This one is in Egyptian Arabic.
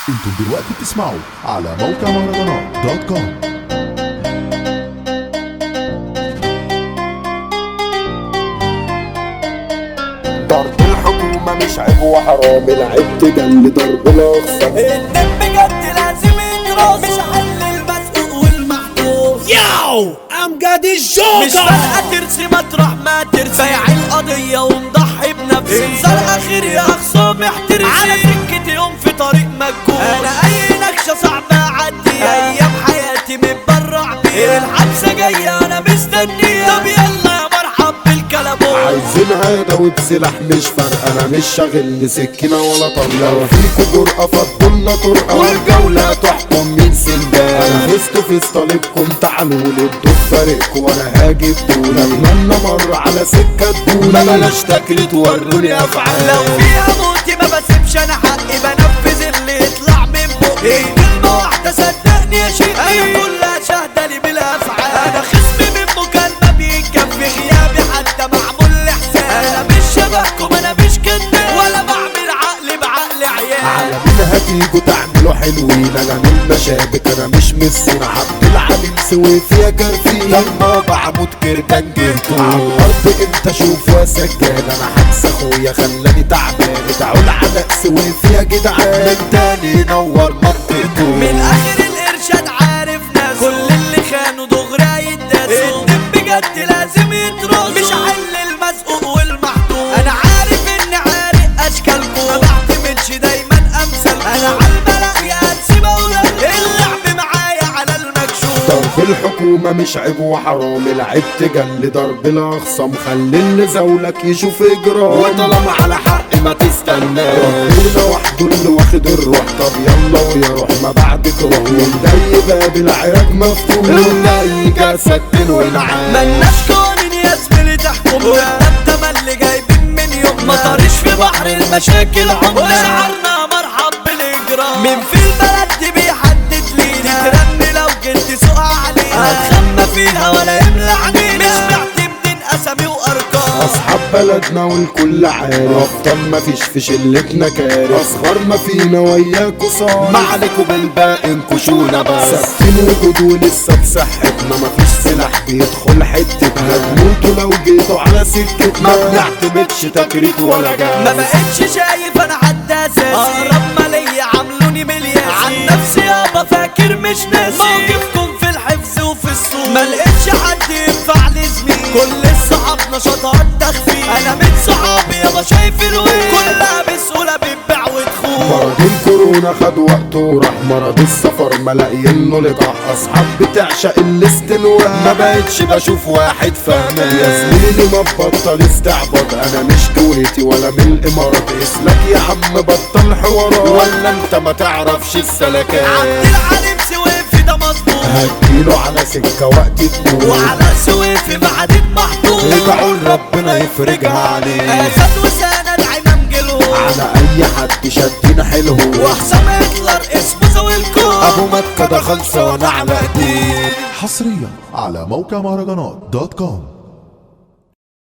انتم دلوقتي بتسمعوا على موقع مهرجانات دوت كوم ضرب الحكومة مش عيب وحرام العيب تجلي ضرب الأقصى الدم بجد لازم يدرس مش حل المسؤول والمحبوس ياو امجد مش الجوكر فارقة ترسي مطرح ما ترسي بايع القضية ومضحي بنفسي انزل اخر يا اخصام احترسي على سكة يوم في طريق مجهول انا اي نكشة صعبة اعدي ايام حياتي متبرع بيها الحبسة جاية انا مستنيها طب يلا يا مرحب بالكلامون عايزين هدى وبسلاح مش فارقة أنا مش شاغلني سكينة ولا طلة لو فيكوا جرأة فضلنا طرقة والجولة تحكم مين سندان أنا فزت فيس طالبكم تعالوا للدور فريقكم وأنا هاجي بدولة أتمنى مرة على سكة تدولة بلاش تكريت وروني أفعال لو فيها موتي ما بسيبش انا حقي بنفذ اللي يطلع من بقي كلمة واحدة صدقني يا شيخ انا كلها شاهدة لي بلا افعال انا خصمي من مكالمة بيكفي غيابي حتى معمول لي حساب انا مش شبهكم انا مش كداب ولا بعمل عقلي بعقل عيال على مين هتيجوا تعملوا حلوين انا من مشابك انا مش مسين عبد العليم سوي فيها كرفين لما بعمود كركان جيتو على الارض انت شوف وسجان انا حبس اخويا خلاني تعبان ادعوا على سوي فيها جدعان من تاني نور منطقته من اخر الارشاد عارف ناس كل اللي خانوا دغري يتداسوا الدم بجد لازم يترصوا مش حل المسؤول والمحدود انا عارف اني عارق اشكالكم ما بعتمدش دايما امثل انا على الملأ يا سيبه اللعب معايا على المكشوف ضرب الحكومة مش عيب وحرام العيب تجلي ضرب الأخصام خلي اللي زولك يشوف إجرام وطالما على حق ما تستنى ربنا وحده اللي واخد الروح طب يلا ويا روح ما بعدك روح وندي باب العراق مفتوح وندي جسد ونعام ملناش قوانين يا زميلي تحكمنا ده اللي جايبين من يوم ما طارش في بحر المشاكل عمنا شعرنا مرحب بالاجرام مين في البلد دي بيحدد لينا تترن لو جيت سوق علينا هتخمى فيها ولا يملى علينا مش معتمدين اسامي وارقام أصحاب بلدنا والكل عارف أفضل ما فيش في شلتنا كارف أصغر ما فينا وياكوا صار ما عليكوا بالباقي انكشونا بس ثابتين وجود ولسه بصحتنا ما فيش سلاح بيدخل حتتنا هتموتوا لو جيتوا على سكتنا ما بنعتمدش تكريت ولا ما جاز بقتش شايف انا حد اساسي اقرب ما ليا عاملوني ملياسي عن نفسي يابا فاكر مش ناسي موقفكم في الحفظ وفي السوق ما لقيتش حد ينفع لي زميل كل الصحاب نشاطات تخفي انا من صحابي يابا شايف الويل كلها بسهوله بتبيع وتخون مرض الكورونا خد وقته وراح مرض السفر ما لاقيينه لقاح اصحاب بتعشق الاستنواء ما بقتش بشوف واحد فاهمان يا زميلي ما تبطل استعباط انا مش كويتي ولا من الامارات اسلك يا عم بطل حوارات ولا انت ما تعرفش السلكات عبد العليم سويفي ده مظبوط هتجيله على سكه وقت تموت وعلى سويفي بعدين محطوط ادعوا ربنا يفرجها عليه اخد وسند عمام جلو على اي حد شدنا حلو وحسام هتلر اسمه زوي الكون ابو مكه ده خلصه وانا على ايديه حصريا على موقع مهرجانات دوت كوم